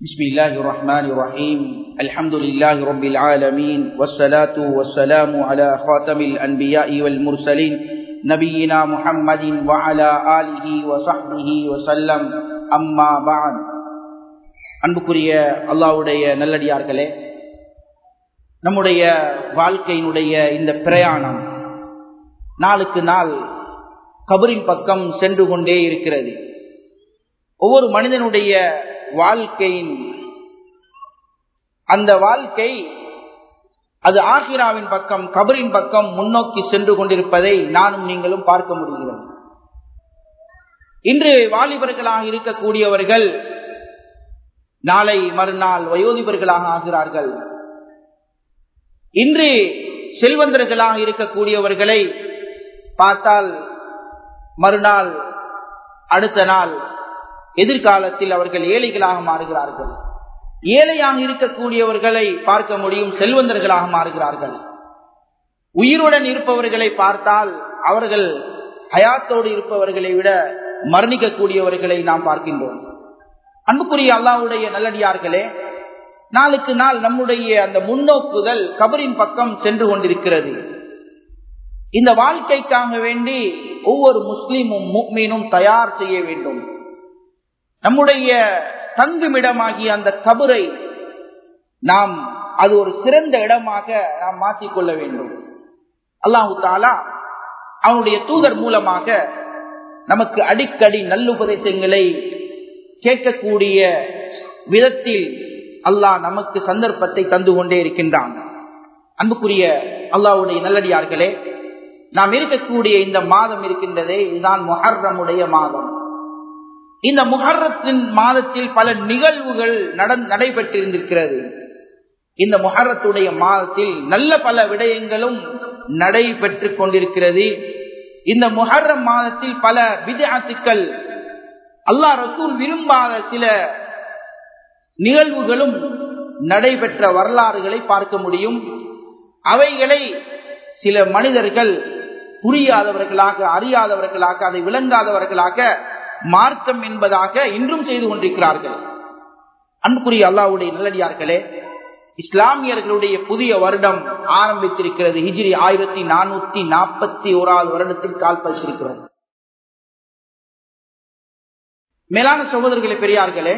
بسم الله الرحمن الرحيم الحمد لله رب العالمين والصلاة والسلام على خاتم الأنبياء والمرسلين نبينا محمد وعلى آله وصحبه وسلم أما بعد அன்புக்குரிய அல்லாவுடைய நல்லடியார்களே நம்முடைய வாழ்க்கையினுடைய இந்த பிரயாணம் நாளுக்கு நாள் கபரின் பக்கம் சென்று கொண்டே இருக்கிறது ஒவ்வொரு மனிதனுடைய வாழ்க்கையின் அந்த வாழ்க்கை அது ஆகிராவின் பக்கம் கபரின் பக்கம் முன்னோக்கி சென்று கொண்டிருப்பதை நானும் நீங்களும் பார்க்க முடிகிறது இன்று வாலிபர்களாக இருக்கக்கூடியவர்கள் நாளை மறுநாள் வயோதிபர்களாக ஆகிறார்கள் இன்று செல்வந்தர்களாக இருக்கக்கூடியவர்களை பார்த்தால் மறுநாள் அடுத்த நாள் எதிர்காலத்தில் அவர்கள் ஏழைகளாக மாறுகிறார்கள் ஏழையாக இருக்கக்கூடியவர்களை பார்க்க முடியும் செல்வந்தர்களாக மாறுகிறார்கள் உயிருடன் இருப்பவர்களை பார்த்தால் அவர்கள் ஹயாத்தோடு இருப்பவர்களை விட மரணிக்கக்கூடியவர்களை நாம் பார்க்கின்றோம் அன்புக்குரிய அல்லாவுடைய நல்லடியார்களே நாளுக்கு நாள் நம்முடைய அந்த முன்னோக்குதல் கபரின் பக்கம் சென்று கொண்டிருக்கிறது இந்த வாழ்க்கைக்காக வேண்டி ஒவ்வொரு முஸ்லீமும் முக்மீனும் தயார் செய்ய வேண்டும் நம்முடைய தங்குமிடமாகிய அந்த கபரை நாம் அது ஒரு சிறந்த இடமாக நாம் மாற்றிக்கொள்ள வேண்டும் அல்லாஹு தாலா அவனுடைய தூதர் மூலமாக நமக்கு அடிக்கடி நல்லுபதேசங்களை கேட்கக்கூடிய விதத்தில் அல்லாஹ் நமக்கு சந்தர்ப்பத்தை தந்து கொண்டே இருக்கின்றான் அன்புக்குரிய அல்லாவுடைய நல்லடியார்களே நாம் இருக்கக்கூடிய இந்த மாதம் இருக்கின்றதே இதுதான் மொஹர்ரமுடைய மாதம் இந்த முஹர்ரத்தின் மாதத்தில் பல நிகழ்வுகள் நடைபெற்றிருந்திருக்கிறது இந்த முஹர்ரத்துடைய மாதத்தில் நல்ல பல விடயங்களும் நடைபெற்று கொண்டிருக்கிறது இந்த முஹர்ரம் மாதத்தில் பல விதாத்துக்கள் அல்லா ரசூல் விரும்பாத சில நிகழ்வுகளும் நடைபெற்ற வரலாறுகளை பார்க்க முடியும் அவைகளை சில மனிதர்கள் புரியாதவர்களாக அறியாதவர்களாக அதை விளங்காதவர்களாக மார்க்கம் என்பதாக இன்றும் செய்து கொண்டிருக்கிறார்கள் அன்புக்குரிய அல்லாவுடைய நல்லடியார்களே இஸ்லாமியர்களுடைய புதிய வருடம் ஆரம்பித்திருக்கிறது ஹிஜ்ரி ஆயிரத்தி நானூத்தி நாற்பத்தி ஓராவது வருடத்தில் கால் பதிச்சிருக்கிறது மேலான சகோதரர்களே பெரியார்களே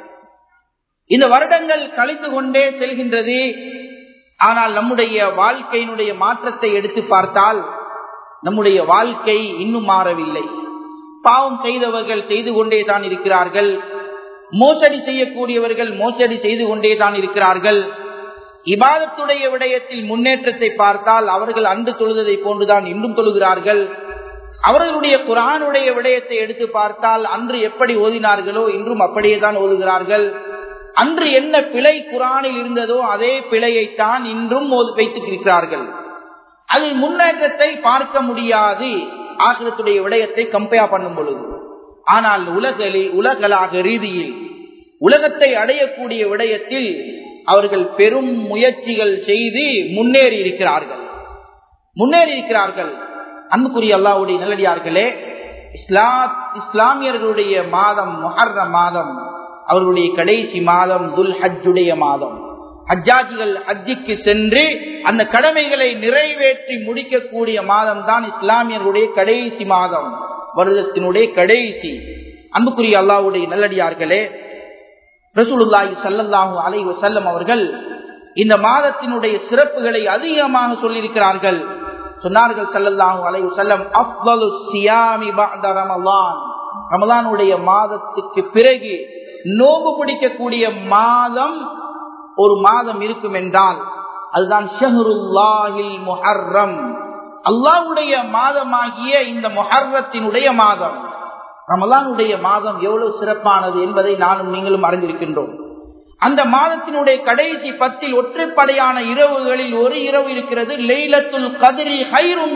இந்த வருடங்கள் கழித்து கொண்டே செல்கின்றது ஆனால் நம்முடைய வாழ்க்கையினுடைய மாற்றத்தை எடுத்து பார்த்தால் நம்முடைய வாழ்க்கை இன்னும் மாறவில்லை பாவம் செய்தவர்கள் செய்து கொண்டே தான் இருக்கிறார்கள் மோசடி செய்யக்கூடியவர்கள் மோசடி செய்து கொண்டே தான் இருக்கிறார்கள் இபாதத்துடைய விடயத்தில் முன்னேற்றத்தை பார்த்தால் அவர்கள் அன்று தொழுததை போன்றுதான் இன்றும் தொழுகிறார்கள் அவர்களுடைய குரானுடைய விடயத்தை எடுத்து பார்த்தால் அன்று எப்படி ஓதினார்களோ இன்றும் அப்படியே தான் ஓதுகிறார்கள் அன்று என்ன பிழை குரானில் இருந்ததோ அதே பிழையைத்தான் இன்றும் வைத்திருக்கிறார்கள் அதில் முன்னேற்றத்தை பார்க்க முடியாது ஆசிரத்துடைய விடயத்தை கம்பேர் பண்ணும் பொழுது ஆனால் உலகளில் உலகளாக ரீதியில் உலகத்தை அடையக்கூடிய விடயத்தில் அவர்கள் பெரும் முயற்சிகள் செய்து முன்னேறி இருக்கிறார்கள் முன்னேறி இருக்கிறார்கள் அன்புக்குரிய அல்லாவுடைய நல்லடியார்களே இஸ்லா இஸ்லாமியர்களுடைய மாதம் மொஹர்ர மாதம் அவர்களுடைய கடைசி மாதம் துல் ஹஜ்ஜுடைய மாதம் ஹஜ்ஜாஜிகள் ஹஜ்ஜிக்கு சென்று அந்த கடமைகளை நிறைவேற்றி முடிக்கக்கூடிய மாதம் தான் இஸ்லாமியர்களுடைய கடைசி மாதம் வருடத்தினுடைய கடைசி அன்புக்குரிய அல்லாவுடைய நல்லடியார்களே ரசூலுல்லாஹி சல்லல்லாஹு அலை வசல்லம் அவர்கள் இந்த மாதத்தினுடைய சிறப்புகளை அதிகமாக சொல்லியிருக்கிறார்கள் சொன்னார்கள் சல்லல்லாஹு அலை வசல்லம் அஃலு சியாமி பஅத ரமலான் ரமலானுடைய மாதத்துக்கு பிறகு நோம்பு பிடிக்கக்கூடிய மாதம் ஒரு மாதம் இருக்கும் என்றால் அதுதான் ஷஹருல்லாஹில் முஹர்ரம் அல்லாவுடைய மாதமாகிய இந்த முஹர்ரத்தினுடைய மாதம் ரமலானுடைய மாதம் எவ்வளவு சிறப்பானது என்பதை நானும் நீங்களும் அறிந்திருக்கின்றோம் அந்த மாதத்தினுடைய கடைசி பத்தில் ஒற்றைப்படையான இரவுகளில் ஒரு இரவு இருக்கிறது லெய்லத்துல் கதிரி ஹைரும்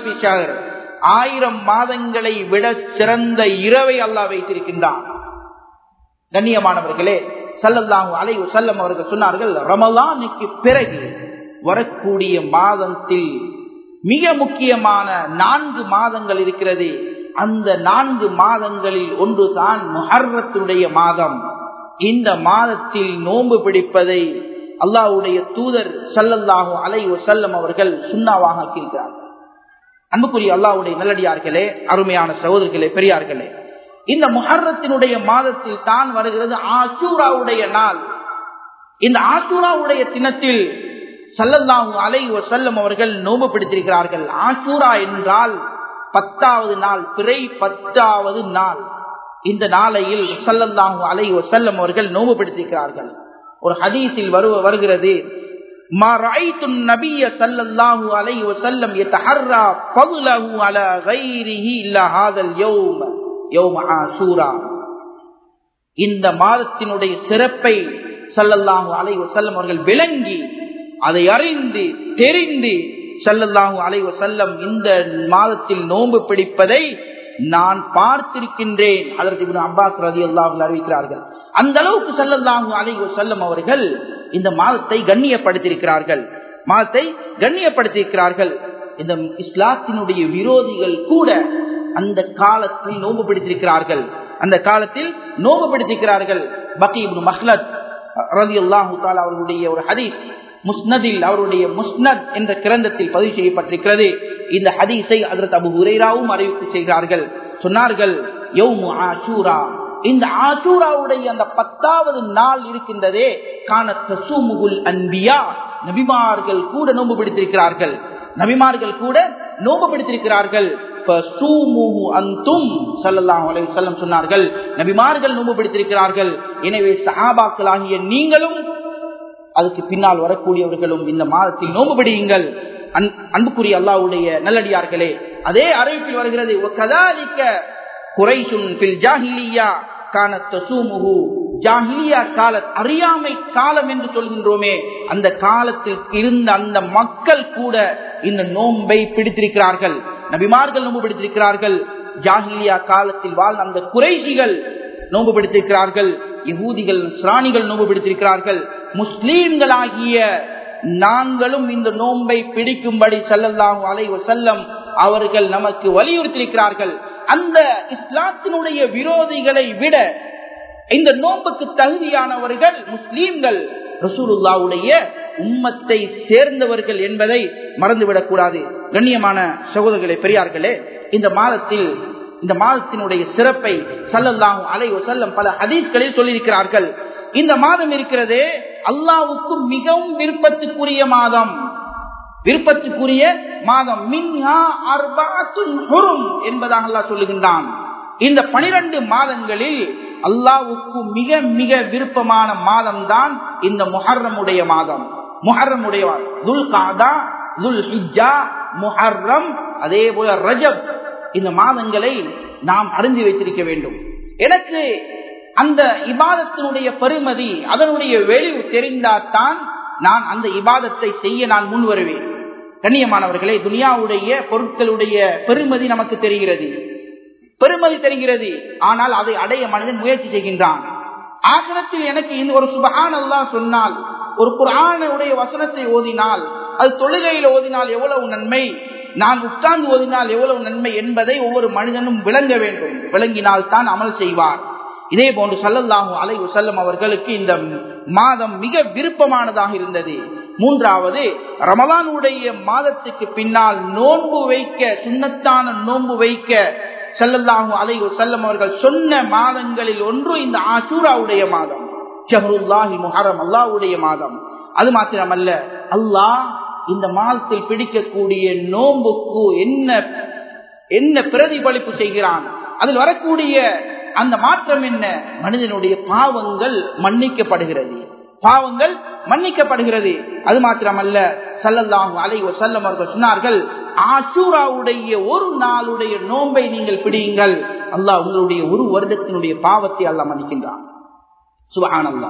ஆயிரம் மாதங்களை விட சிறந்த இரவை அல்லாஹ் வைத்திருக்கின்றான் கண்ணியமானவர்களே சல்லல்லாஹு அலை செல்லம் அவர்கள் சொன்னார்கள் ரமலானுக்கு பிறகு வரக்கூடிய மாதத்தில் மிக முக்கியமான நான்கு மாதங்கள் இருக்கிறது அந்த நான்கு மாதங்களில் ஒன்றுதான் முஹர்ரத்துடைய மாதம் இந்த மாதத்தில் நோன்பு பிடிப்பதை அல்லாஹ்வுடைய தூதர் ஸல்லல்லாஹு அலைஹி வஸல்லம் அவர்கள் சுண்ணாவாக ஆக்கியிருக்கிறார்கள் அன்புக்குரிய அல்லாஹ்வுடைய நல்லடியார்களே அருமையான சகோதரர்களே பெரியார்களே இந்த முஹர்ரத்தினுடைய மாதத்தில் தான் வருகிறது ஆசூராவுடைய நாள் இந்த ஆசூராவுடைய தினத்தில் சல்லல்லாஹு அலைஹி வஸல்லம் அவர்கள் நோன்பு பிடித்திருக்கிறார்கள் ஆசூரா என்றால் பத்தாவது நாள் பிறை பத்தாவது நாள் இந்த நாளையில் சல்லல்லாஹு அலைஹி வஸல்லம் அவர்கள் நோன்பு பிடித்திருக்கிறார்கள் ஒரு ஹதீஸில் வரு வருகிறது ما رأيت النبي صلى الله عليه وسلم يتحرى فضله على غيره إلا هذا اليوم يوم عاشوراء இந்த மாதத்தினுடைய சிறப்பை சல்லல்லாஹு அலைஹி வஸல்லம் அவர்கள் விளங்கி அதை அறிந்து தெரிந்து சல்லல்லாஹு அலைஹி வஸல்லம் இந்த மாதத்தில் நோன்பு பிடிப்பதை நான் பார்த்திருக்கின்றேன் அதற்கு இப்னு அப்பாஸ் ரலியல்லாஹு அறிவிக்கிறார்கள் அந்த அளவுக்கு சல்லல்லாஹு அலைஹி வஸல்லம் அவர்கள் இந்த மாதத்தை கண்ணியப்படுத்தியிருக்கிறார்கள் மாதத்தை கண்ணியப்படுத்தியிருக்கிறார்கள் இந்த இஸ்லாத்தினுடைய விரோதிகள் கூட அந்த காலத்தில் நோன்பு பிடித்திருக்கிறார்கள் அந்த காலத்தில் நோன்பு பிடித்திருக்கிறார்கள் பக்கி இப்னு மஹ்லத் ரலியல்லாஹு தஆலா அவர்களுடைய ஒரு ஹதீஸ் முஸ்னதில் அவருடைய முஸ்னத் என்ற கிரந்தத்தில் பதிவு செய்யப்பட்டிருக்கிறது இந்த ஹதீஸை அதற்கு அபு ஹுரைராவும் அறிவிப்பு செய்கிறார்கள் சொன்னார்கள் யௌமு ஆஷூரா இந்த ஆஷூராவுடைய அந்த பத்தாவது நாள் இருக்கின்றதே காண தசூமுகுல் அன்பியா நபிமார்கள் கூட நோன்பு பிடித்திருக்கிறார்கள் நபிமார்கள் கூட நோன்பு பிடித்திருக்கிறார்கள் சொன்னார்கள் நபிமார்கள் நோன்பு பிடித்திருக்கிறார்கள் எனவே சஹாபாக்களாகிய நீங்களும் அதுக்கு பின்னால் வரக்கூடியவர்களும் இந்த மாதத்தில் நோம்பு பிடியுங்கள் அன்புக்குரிய அல்லாவுடைய நல்லடியார்களே அதே அறிவிப்பில் வருகிறது அறியாமை காலம் என்று சொல்கின்றோமே அந்த காலத்தில் இருந்த அந்த மக்கள் கூட இந்த நோன்பை பிடித்திருக்கிறார்கள் நபிமார்கள் நோன்பு பிடித்திருக்கிறார்கள் ஜாஹிலியா காலத்தில் வாழ்ந்த அந்த குறைசிகள் நோன்பு பிடித்திருக்கிறார்கள் யகூதிகள் சிராணிகள் நோன்பு பிடித்திருக்கிறார்கள் முஸ்லீம்களாகிய நாங்களும் இந்த நோன்பை பிடிக்கும்படி செல்லலாம் அலை செல்லம் அவர்கள் நமக்கு வலியுறுத்தியிருக்கிறார்கள் அந்த இஸ்லாத்தினுடைய விரோதிகளை விட இந்த நோன்புக்கு தகுதியானவர்கள் முஸ்லீம்கள் ரசூலுல்லாவுடைய உம்மத்தை சேர்ந்தவர்கள் என்பதை மறந்துவிடக் கூடாது கண்ணியமான சகோதரர்களே பெரியார்களே இந்த மாதத்தில் இந்த மாதத்தினுடைய சிறப்பை சல்லல்லாஹும் அலை செல்லம் பல ஹதீஸ்களில் சொல்லியிருக்கிறார்கள் இந்த மாதம் இருக்கிறதே அல்லாவுக்கு மிகவும் விருப்பத்துக்குரிய மாதம் விருப்பத்துக்குரிய மாதம் மின்ஹா அர்பாத்துன் ஹுரும் என்பதாக அல்லாஹ் சொல்லுகின்றான் இந்த பனிரெண்டு மாதங்களில் அல்லாவுக்கு மிக மிக விருப்பமான மாதம் தான் இந்த முஹர்ரமுடைய மாதம் முஹர்ரமுடைய துல் காதா துல் ஹிஜா முஹர்ரம் அதே போல ரஜப் இந்த மாதங்களை நாம் அறிந்து வைத்திருக்க வேண்டும் எனக்கு அந்த இபாதத்தினுடைய பெருமதி அதனுடைய வெளிவு தெரிந்தால்தான் நான் அந்த இபாதத்தை செய்ய நான் முன் வருவேன் கண்ணியமானவர்களே துனியாவுடைய பொருட்களுடைய பெருமதி நமக்கு தெரிகிறது பெருமதி தெரிகிறது ஆனால் அதை அடைய மனிதன் முயற்சி செய்கின்றான் ஆசிரத்தில் எனக்கு இந்த ஒரு சுபகான் அல்லா சொன்னால் ஒரு குரானுடைய வசனத்தை ஓதினால் அது தொழுகையில் ஓதினால் எவ்வளவு நன்மை நான் உட்கார்ந்து ஓதினால் எவ்வளவு நன்மை என்பதை ஒவ்வொரு மனிதனும் விளங்க வேண்டும் விளங்கினால் தான் அமல் செய்வார் இதே போன்று சல்லல்லாஹு அலை செல்லம் அவர்களுக்கு இந்த மாதம் மிக விருப்பமானதாக இருந்தது மூன்றாவது ரமலானுடைய மாதத்துக்கு பின்னால் நோன்பு வைக்க சுண்ணத்தான நோன்பு வைக்க செல்லல்லாஹு அலை செல்லம் அவர்கள் சொன்ன மாதங்களில் ஒன்று இந்த ஆசூராவுடைய மாதம் ஷஹருல்லாஹி முஹரம் அல்லாவுடைய மாதம் அது மாத்திரமல்ல அல்லாஹ் இந்த மாதத்தில் பிடிக்கக்கூடிய நோன்புக்கு என்ன என்ன பிரதிபலிப்பு செய்கிறான் அதில் வரக்கூடிய அந்த மாற்றம் என்ன மனிதனுடைய பாவங்கள் மன்னிக்கப்படுகிறது பாவங்கள் மன்னிக்கப்படுகிறது அது மாத்திரமல்ல சல்லல்லாஹு அலை செல்லம் அவர்கள் சொன்னார்கள் ஆசூராவுடைய ஒரு நாளுடைய நோன்பை நீங்கள் பிடியுங்கள் அல்லாஹ் உங்களுடைய ஒரு வருடத்தினுடைய பாவத்தை அல்லாஹ் மன்னிக்கின்றான் சுபஹானல்லா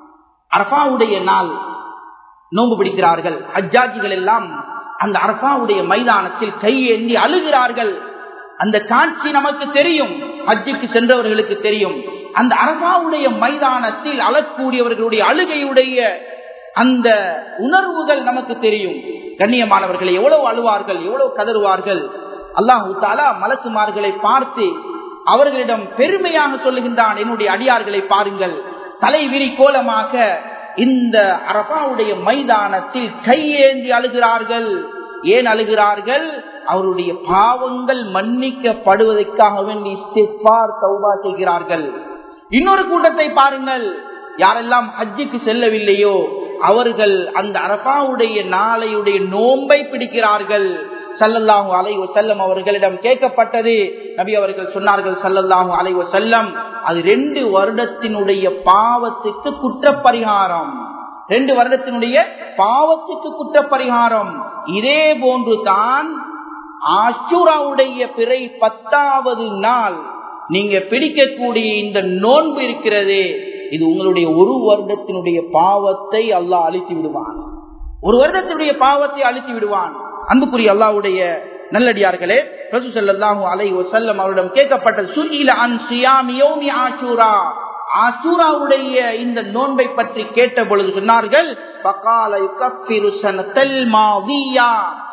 அரபாவுடைய நாள் நோன்பு பிடிக்கிறார்கள் ஹஜ்ஜாஜிகள் எல்லாம் அந்த அரபாவுடைய மைதானத்தில் கையேந்தி அழுகிறார்கள் அந்த காட்சி நமக்கு தெரியும் ஹஜ்ஜுக்கு சென்றவர்களுக்கு தெரியும் அந்த அரபாவுடைய மைதானத்தில் அழக்கூடியவர்களுடைய அழுகையுடைய அந்த உணர்வுகள் நமக்கு தெரியும் கண்ணியமானவர்களை எவ்வளவு அழுவார்கள் எவ்வளவு கதறுவார்கள் அல்லாஹு தாலா மலக்குமார்களை பார்த்து அவர்களிடம் பெருமையாக சொல்லுகின்றான் என்னுடைய அடியார்களை பாருங்கள் தலைவிரி கோலமாக இந்த அரபாவுடைய மைதானத்தில் கையேந்தி அழுகிறார்கள் ஏன் அழுகிறார்கள் அவருடைய பாவங்கள் மன்னிக்கப்படுவதற்காக வேண்டி இஸ்திஃபார் தௌபா செய்கிறார்கள் இன்னொரு கூட்டத்தை பாருங்கள் யாரெல்லாம் ஹஜ்ஜுக்கு செல்லவில்லையோ அவர்கள் அந்த அரபாவுடைய நாளையுடைய நோன்பை பிடிக்கிறார்கள் சல்லல்லாஹு அலைவ செல்லம் அவர்களிடம் கேட்கப்பட்டது நபி அவர்கள் சொன்னார்கள் சல்லல்லாஹு அலைவ செல்லம் அது ரெண்டு வருடத்தினுடைய பாவத்துக்கு குற்றப்பரிகாரம் ரெண்டு வருடத்தினுடைய பாவத்துக்கு குற்றப்பரிகாரம் இதே போன்று தான் ஆஷூராவுடைய பிறை பத்தாவது நாள் நீங்க பிடிக்கக்கூடிய இந்த நோன்பு இருக்கிறது இது உங்களுடைய ஒரு வருடத்தினுடைய பாவத்தை அல்லாஹ் அழித்து விடுவான் ஒரு வருடத்தினுடைய பாவத்தை அழித்து விடுவான் அன்புக்குரிய அல்லாவுடைய நல்லடியார்களே ரசூ ஸல்லல்லாஹு அலைஹி வஸல்லம் அவரிடம் கேட்கப்பட்டது சுயில அன் சியாமி யௌமி ஆஷூரா ஆசூராவுடைய இந்த நோன்பை பற்றி கேட்ட பொழுது சொன்னார்கள் பகால யுகஃபிரு சனத்தல் மாதியா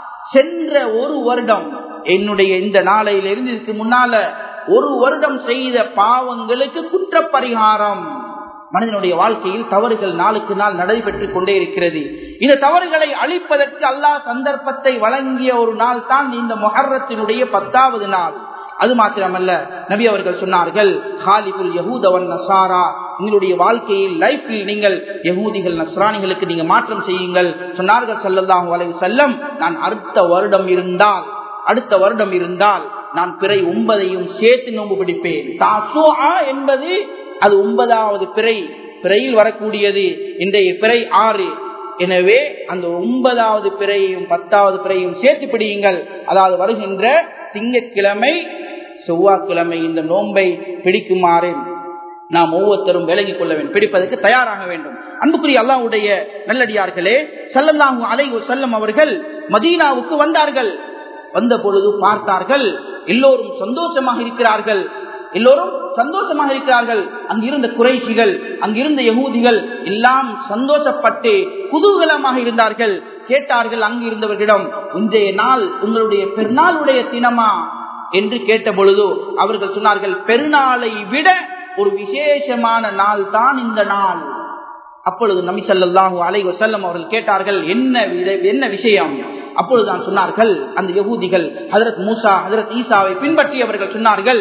சென்ற ஒரு வருடம் என்னுடைய இந்த நாளையிலிருந்து இதுக்கு முன்னால ஒரு வருடம் செய்த பாவங்களுக்கு குற்றப்பரிகாரம் மனிதனுடைய வாழ்க்கையில் தவறுகள் நாளுக்கு நாள் நடைபெற்றுக் கொண்டே இருக்கிறது இந்த தவறுகளை அழிப்பதற்கு அல்லாஹ் சந்தர்ப்பத்தை வழங்கிய ஒரு நாள் தான் இந்த மொஹர்ரத்தினுடைய பத்தாவது நாள் அது மாத்திரமல்ல நபி அவர்கள் சொன்னார்கள் ஹாலிபுல் யகூதவன் நசாரா உங்களுடைய வாழ்க்கையில் லைஃபில் நீங்கள் யகூதிகள் நஸ்ரானிகளுக்கு நீங்க மாற்றம் செய்யுங்கள் சொன்னார்கள் சல்லல்லாஹு அலைஹி செல்லம் நான் அடுத்த வருடம் இருந்தால் அடுத்த வருடம் இருந்தால் நான் பிறை ஒன்பதையும் சேர்த்து நோன்பு பிடிப்பேன் தாசோஆ என்பது அது ஒன்பதாவது பிறை பிறையில் வரக்கூடியது இன்றைய பிறை ஆறு எனவே அந்த ஒன்பதாவது பிறையையும் பத்தாவது பிறையும் சேர்த்து பிடியுங்கள் அதாவது வருகின்ற திங்கட்கிழமை செவ்வாய்க்கிழமை இந்த நோன்பை பிடிக்குமாறு நாம் ஒவ்வொருத்தரும் விலகிக் கொள்ள வேண்டும் பிடிப்பதற்கு தயாராக வேண்டும் அன்புக்குரிய அல்லாவுடைய நல்லடியார்களே சல்லல்லாஹு அலை செல்லம் அவர்கள் மதீனாவுக்கு வந்தார்கள் வந்த பொழுது பார்த்தார்கள் எல்லோரும் சந்தோஷமாக இருக்கிறார்கள் எல்லோரும் சந்தோஷமாக இருக்கிறார்கள் அங்கிருந்த குறைசிகள் அங்கிருந்த யகூதிகள் எல்லாம் சந்தோஷப்பட்டு குதூகலமாக இருந்தார்கள் கேட்டார்கள் அங்கு இருந்தவர்களிடம் இன்றைய நாள் உங்களுடைய பெருநாளுடைய தினமா என்று கேட்ட பொழுது அவர்கள் சொன்னார்கள் பெருநாளை விட ஒரு விசேஷமான நாள் தான் இந்த நாள் அப்பொழுது நபி ஸல்லல்லாஹு அலைஹி வஸல்லம் அவர்கள் கேட்டார்கள் என்ன வித- என்ன விஷயம் அப்பொழுது தான் சொன்னார்கள் அந்த யகூதிகள் ஹஜரத் மூசா ஹஜரத் ஈசாவை பின்பற்றியவர்கள் சொன்னார்கள்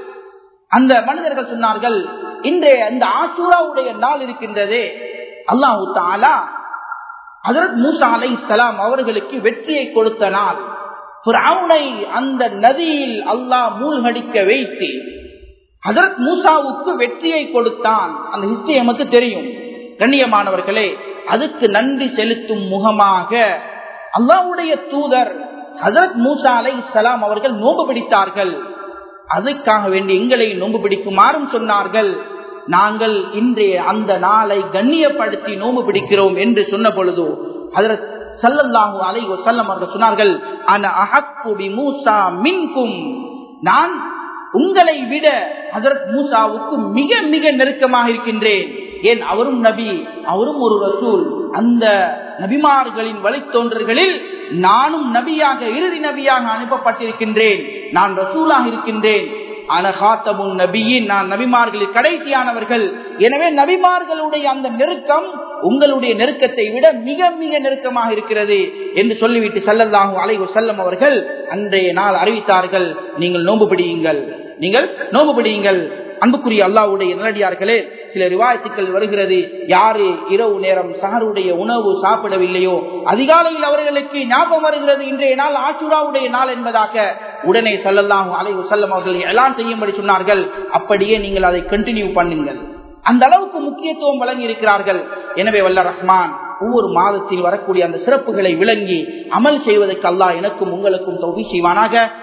அந்த மனிதர்கள் சொன்னார்கள் இன்றைய இந்த ஆசூராவுடைய நாள் இருக்கின்றதே அல்லாஹு தாலா ஹஜரத் மூசா அலை சலாம் அவர்களுக்கு வெற்றியை கொடுத்த நாள் ஃபிரௌனை அந்த நதியில் அல்லாஹ் மூழ்கடிக்க வைத்து ஹஜரத் மூசாவுக்கு வெற்றியை கொடுத்தான் அந்த ஹிஸ்டரி நமக்கு தெரியும் கண்ணியமானவர்களே அதுக்கு நன்றி செலுத்தும் முகமாக அல்லாஹ்வுடைய தூதர் ஹஜரத் மூசா அலை சலாம் அவர்கள் நோன்பு பிடித்தார்கள் அதுக்காக வேண்டி எங்களை நோன்பு பிடிக்குமாறும் சொன்னார்கள் நாங்கள் இன்றைய அந்த நாளை கண்ணியப்படுத்தி நோன்பு பிடிக்கிறோம் என்று சொன்ன பொழுது ஹஜரத் சல்லல்லாஹு அலைஹி வஸல்லம் அவர்கள் சொன்னார்கள் அன அஹக்கு பி மூசா மின்கும் நான் உங்களை விட ஹஜரத் மூசாவுக்கு மிக மிக நெருக்கமாக இருக்கின்றேன் ஏன் அவரும் நபி அவரும் ஒரு ரசூல் அந்த நபிமார்களின் வழித்தோன்றர்களில் நானும் நபியாக இறுதி நபியாக அனுப்பப்பட்டிருக்கின்றேன் நான் ரசூலாக இருக்கின்றேன் அனகாத்தமுன் நபியின் நான் நபிமார்களில் கடைசியானவர்கள் எனவே நபிமார்களுடைய அந்த நெருக்கம் உங்களுடைய நெருக்கத்தை விட மிக மிக நெருக்கமாக இருக்கிறது என்று சொல்லிவிட்டு செல்லல்லாகும் அலைவு செல்லம் அவர்கள் அன்றைய நாள் அறிவித்தார்கள் நீங்கள் நோன்பு பிடியுங்கள் நீங்கள் நோன்பு பிடியுங்கள் அன்புக்குரிய அல்லாவுடைய நல்லடியார்களே சில ரிவாயத்துக்கள் வருகிறது யாரு இரவு நேரம் சஹருடைய உணவு சாப்பிடவில்லையோ அதிகாலையில் அவர்களுக்கு ஞாபகம் வருகிறது இன்றைய நாள் ஆசுராவுடைய நாள் என்பதாக உடனே செல்லலாம் அலைவு செல்லம் அவர்கள் எல்லாம் செய்யும்படி சொன்னார்கள் அப்படியே நீங்கள் அதை கண்டினியூ பண்ணுங்கள் அந்த அளவுக்கு முக்கியத்துவம் வழங்கி இருக்கிறார்கள் எனவே வல்ல ரஹ்மான் ஒவ்வொரு மாதத்தில் வரக்கூடிய அந்த சிறப்புகளை விளங்கி அமல் செய்வதற்கு அல்லாஹ் எனக்கும் உங்களுக்கும் தொகுதி செய்வானாக